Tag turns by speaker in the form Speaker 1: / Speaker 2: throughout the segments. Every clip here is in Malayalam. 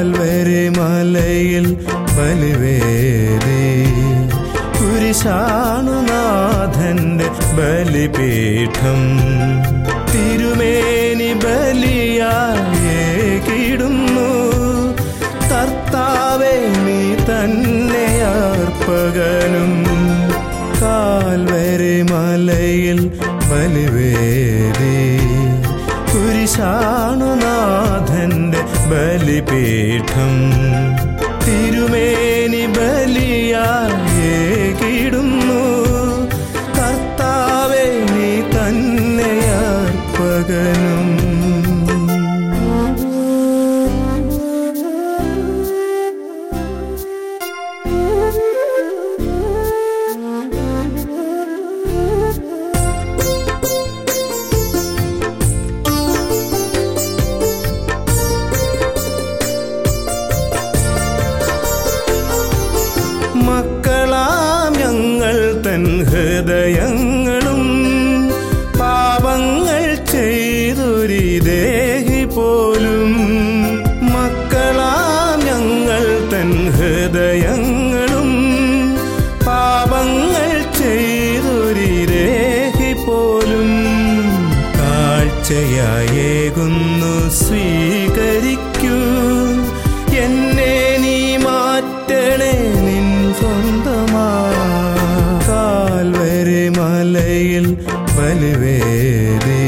Speaker 1: കാൽവരി മലയിൽ ബലിവേദി കുരിശാണുനാഥന്റെ ബലിപീഠം തിരുമേനി ബലിയായേകിടുന്നു കർത്താവെ നീ തന്നെ അർപ്പകനും കാൽവരി മലയിൽ ബലിവേദി കുരിശാണുനാഥന്റെ ബലിപീഠം തിരുമേനി ബലിയായേകിടുന്നു കർത്താവെ നീ തന്നെ അർപ്പകനും മക്കളാം ഞങ്ങൾ തൻ ഹൃദയങ്ങളും പാപങ്ങൾ ചെയ്തൊരി ദേഹി പോലും മക്കളാം ഞങ്ങൾ തൻ ഹൃദയങ്ങളും പാപങ്ങൾ ചെയ്തൊരി ദേഹി പോലും കാഴ്ചയായേകുന്നു സ്വീകരിക്കൂ എന്നെ നീ മാറ്റണേ നിൻ സ്വന്തമാ കാൽവരി മലയിൽ ബലിവേദി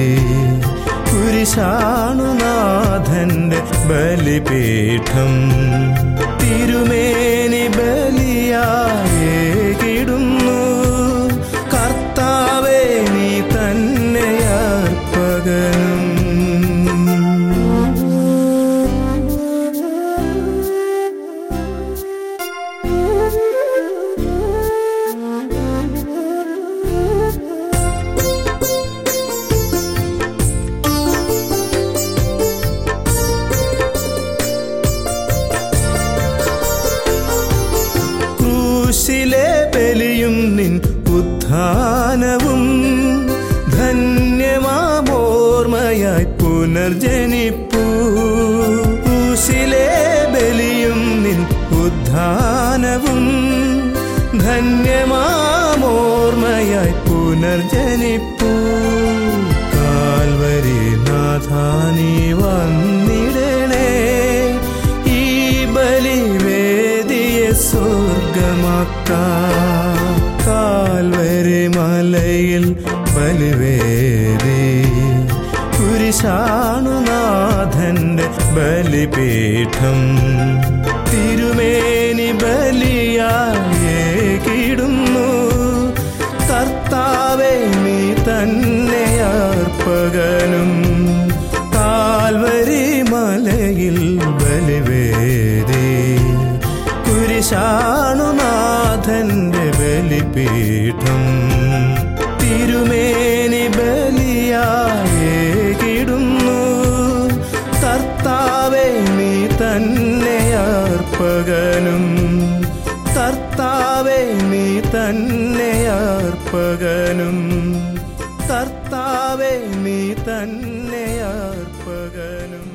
Speaker 1: കുരിശാണുനാഥന്റെ ബലിപീഠം തിരുമേനി ബലിയായേകിടുന്നു കർത്താവെ നീ തന്നെ അർപ്പകനും ക്രൂശിലെ ബലിയും നിൻ ഉത്ഥാനവും ധന്യമാമോർമ്മയായി പുനർജനിപ്പൂ ക്രൂശിലെ ബലിയും നിൻ ഉത്ഥാനവും ധന്യമാമോർമ്മയായി പുനർജനിപ്പൂ കാൽവരി നാഥാനി വന്നിടണേ ഈ ബലിവേദിയെ സ്വർഗമാക്കാം കാൽവരി മലയിൽ ബലിവേദി കുരിശാണുനാഥന്റെ ബലിപീഠം തിരുമേനി ബലിയായേകിടുന്നു കർത്താവെ നീ തന്നെ അർപ്പകനും കാൽവരി മലയിൽ ബലിവേദി കുരിശാണുനാഥന്റെ ബലിപീഠം തിരുമേനി ബലിയായേകിടുന്നു കർത്താവെ നീ തന്നെ അർപ്പകനും കർത്താവെ നീ തന്നെ അർപ്പകനും കർത്താവെ നീ തന്നെ അർപ്പകനും